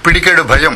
పిడికెడు భయం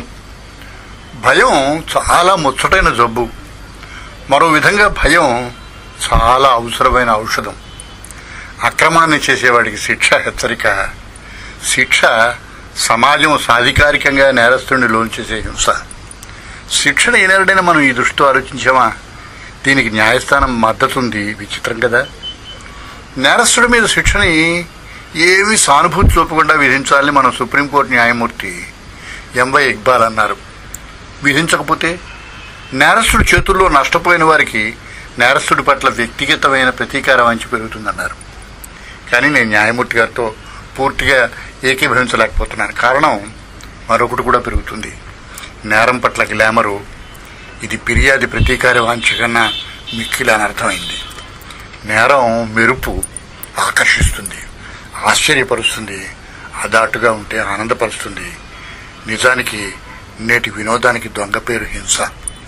భయం చాలా ముచ్చటైన జబ్బు మరో విధంగా భయం చాలా అవసరమైన ఔషధం అక్రమాన్ని చేసేవాడికి శిక్ష హెచ్చరిక శిక్ష సమాజం సాధికారికంగా నేరస్తుడిని లోన్ చేసే హింస శిక్షణ ఏనాడైనా మనం ఈ దృష్టితో ఆలోచించామా దీనికి న్యాయస్థానం మద్దతు ఉంది విచిత్రం కదా నేరస్తుడి మీద శిక్షని ఏమీ సానుభూతి చూపకుండా విధించాలని మన సుప్రీంకోర్టు న్యాయమూర్తి ఎంవై ఇక్బాల్ అన్నారు విధించకపోతే నేరస్తుడి చేతుల్లో నష్టపోయిన వారికి నేరస్తుడి పట్ల వ్యక్తిగతమైన ప్రతీకార వంచి పెరుగుతుందన్నారు కానీ నేను న్యాయమూర్తి గారితో పూర్తిగా ఏకీభవించలేకపోతున్నాను కారణం మరొకటి కూడా పెరుగుతుంది నేరం పట్ల గ్లామరు ఇది ఫిర్యాది ప్రతీకార వాంఛ కన్నా మిక్కిలి అని అర్థమైంది నేరం మెరుపు ఆకర్షిస్తుంది ఆశ్చర్యపరుస్తుంది అదాటుగా ఉంటే ఆనందపరుస్తుంది నిజానికి నేటి వినోదానికి దొంగ పేరు హింస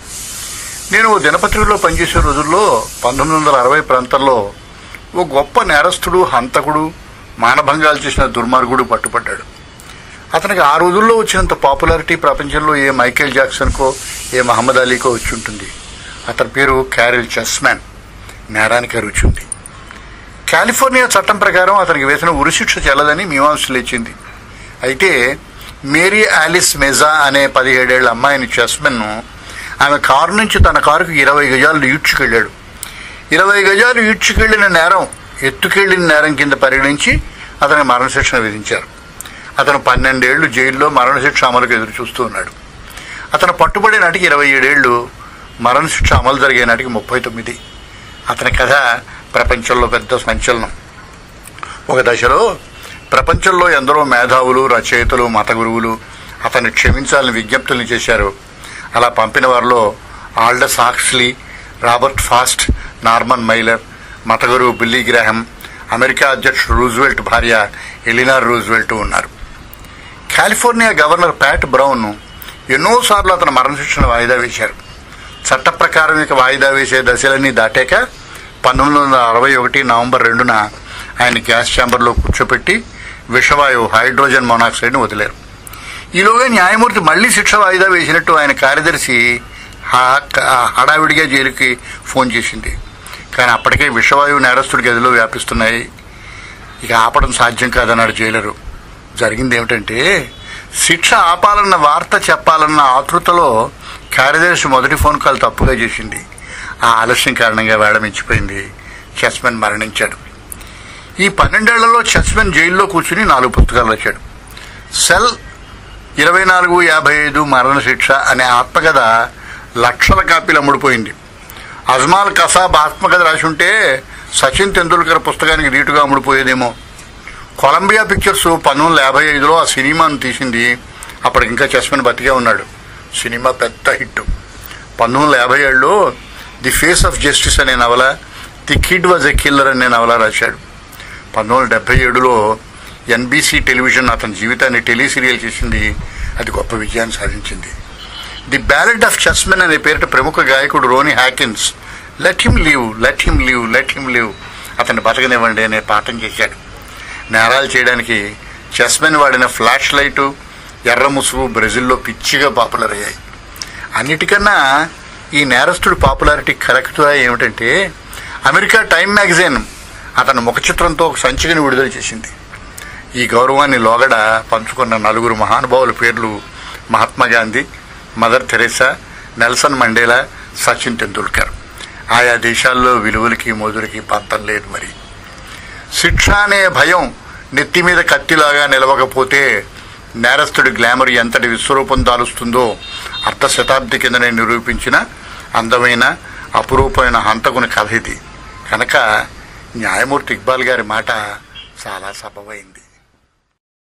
నేను ఓ దినపత్రికలో పనిచేసే రోజుల్లో పంతొమ్మిది వందల అరవై ప్రాంతంలో ఓ గొప్ప నేరస్తుడు హంతకుడు మానభంగాలు చేసిన దుర్మార్గుడు పట్టుపడ్డాడు అతనికి ఆ రోజుల్లో వచ్చినంత పాపులారిటీ ప్రపంచంలో ఏ మైకేల్ జాక్సన్కో ఏ మహమ్మద్ అలీకో వచ్చి ఉంటుంది అతని పేరు క్యారెల్ చెస్మ్యాన్ నేరానికి రుచి ఉంది కాలిఫోర్నియా చట్టం ప్రకారం అతనికి వేసిన ఉరిశిక్ష చెల్లదని మీమాంస లేచింది అయితే మేరీ ఆలిస్ మెజా అనే పదిహేడేళ్ల అమ్మాయిని చెస్మెన్ను ఆమె కారు నుంచి తన కారుకు ఇరవై గజాలు ఈడ్చుకెళ్ళాడు ఇరవై గజాలు ఈడ్చుకెళ్లిన నేరం ఎత్తుకెళ్లిన నేరం కింద పరిగణించి అతనికి మరణశిక్షణ విధించారు అతను పన్నెండేళ్లు జైల్లో మరణశిక్ష అమలుకు ఎదురు చూస్తూ ఉన్నాడు అతను పట్టుబడే నాటికి ఇరవై ఏడేళ్లు మరణశిక్ష అమలు జరిగే నాటికి ముప్పై తొమ్మిది అతని కథ ప్రపంచంలో పెద్ద సంచలనం ఒక దశలో ప్రపంచంలో ఎందరో మేధావులు రచయితలు మత గురువులు అతన్ని క్షమించాలని విజ్ఞప్తుల్ని చేశారు అలా పంపిన వారిలో Aldous Huxley Robert Frost Norman Mailer మత గురువు బిల్లీ గ్రాహం అమెరికా అధ్యక్షుడు రూజ్వెల్ట్ భార్య ఎలినార్ రూజ్వెల్ట్ ఉన్నారు కాలిఫోర్నియా గవర్నర్ ప్యాట్ బ్రౌన్ ఎన్నోసార్లు అతను మరణశిక్షణ వాయిదా వేశారు చట్ట ప్రకారం ఇక వాయిదా వేసే దశలన్నీ దాటాక పంతొమ్మిది వందల అరవై ఒకటి నవంబర్ రెండున ఆయన గ్యాస్ ఛాంబర్లో కూర్చోపెట్టి విషవాయువు హైడ్రోజన్ మొనాక్సైడ్ను వదిలారు ఈలోగా న్యాయమూర్తి మళ్లీ శిక్ష వాయిదా వేసినట్టు ఆయన కార్యదర్శి హా- హడావిడిగా జైలుకి ఫోన్ చేసింది కానీ అప్పటికే విషవాయువు నేరస్తుడి గదిలో వ్యాపిస్తున్నాయి ఇక ఆపడం సాధ్యం కాదన్నాడు జైలరు జరిగింది ఏమిటంటే శిక్ష ఆపాలన్న వార్త చెప్పాలన్న ఆతృతలో కార్యదర్శి మొదటి ఫోన్ కాల్ తప్పుగా చేసింది ఆ ఆలస్యం కారణంగా వేడ మించిపోయింది చెస్మెన్ మరణించాడు ఈ పన్నెండేళ్లలో చెస్మెన్ జైల్లో కూర్చుని నాలుగు పుస్తకాలు రాశాడు సెల్ ఇరవై నాలుగు యాభై ఐదు మరణశిక్ష అనే ఆత్మకథ లక్షల కాపీలు అమ్ముడుపోయింది అజ్మాల్ కసాబ్ ఆత్మకథ రాసి ఉంటే సచిన్ తెండూల్కర్ పుస్తకానికి రీటుగా అమ్ముడుపోయేదేమో కొలంబియా పిక్చర్స్ పంతొమ్మిది వందల యాభై ఐదులో ఆ సినిమాను తీసింది అప్పటికి ఇంకా చెస్మెన్ బతికే ఉన్నాడు సినిమా పెద్ద హిట్ పంతొమ్మిది వందల యాభై ఏడులో ది ఫేస్ ఆఫ్ జస్టిస్ అనే నవల the kid was a killer అనే నవల రాశాడు పంతొమ్మిది వందల డెబ్బై ఏడులో ఎన్బీసీ టెలివిజన్ అతని జీవితాన్ని టెలి సీరియల్ చేసింది అది గొప్ప విజయాన్ని సాధించింది ది బ్యాలెడ్ ఆఫ్ చెస్మెన్ అనే పేరిట ప్రముఖ గాయకుడు Ronnie Hawkins let him live let him live let him live అతన్ని బతకనివ్వండి అనే పాఠం చేశాడు నేరాలు చేయడానికి చెస్మెన్ వాడిన ఫ్లాష్ లైటు ఎర్ర ముసుగు బ్రెజిల్లో పిచ్చిగా పాపులర్ అయ్యాయి అన్నిటికన్నా ఈ నేరస్తుడి పాపులారిటీ కరెక్ట్గా ఏమిటంటే అమెరికా టైమ్ మ్యాగజైన్ అతని ముఖ చిత్రంతో ఒక సంచికని విడుదల చేసింది ఈ గౌరవాన్ని లోగడ పంచుకున్న నలుగురు మహానుభావుల పేర్లు Mahatma Gandhi Mother Teresa Nelson Mandela Sachin Tendulkar ఆయా దేశాల్లో విలువలకి మోదులకి పంతం లేదు మరి శిక్ష అనే భయం నెత్తి మీద కత్తిలాగా నిలవకపోతే నేరస్తుడి గ్లామర్ ఎంతటి విశ్వరూపం దాలుస్తుందో అర్ధ శతాబ్ది కిందనే నిరూపించిన అందమైన అపురూపమైన హంతకుని కథ ఇది కనుక న్యాయమూర్తి ఇక్బాల్ గారి మాట చాలా సబవైంది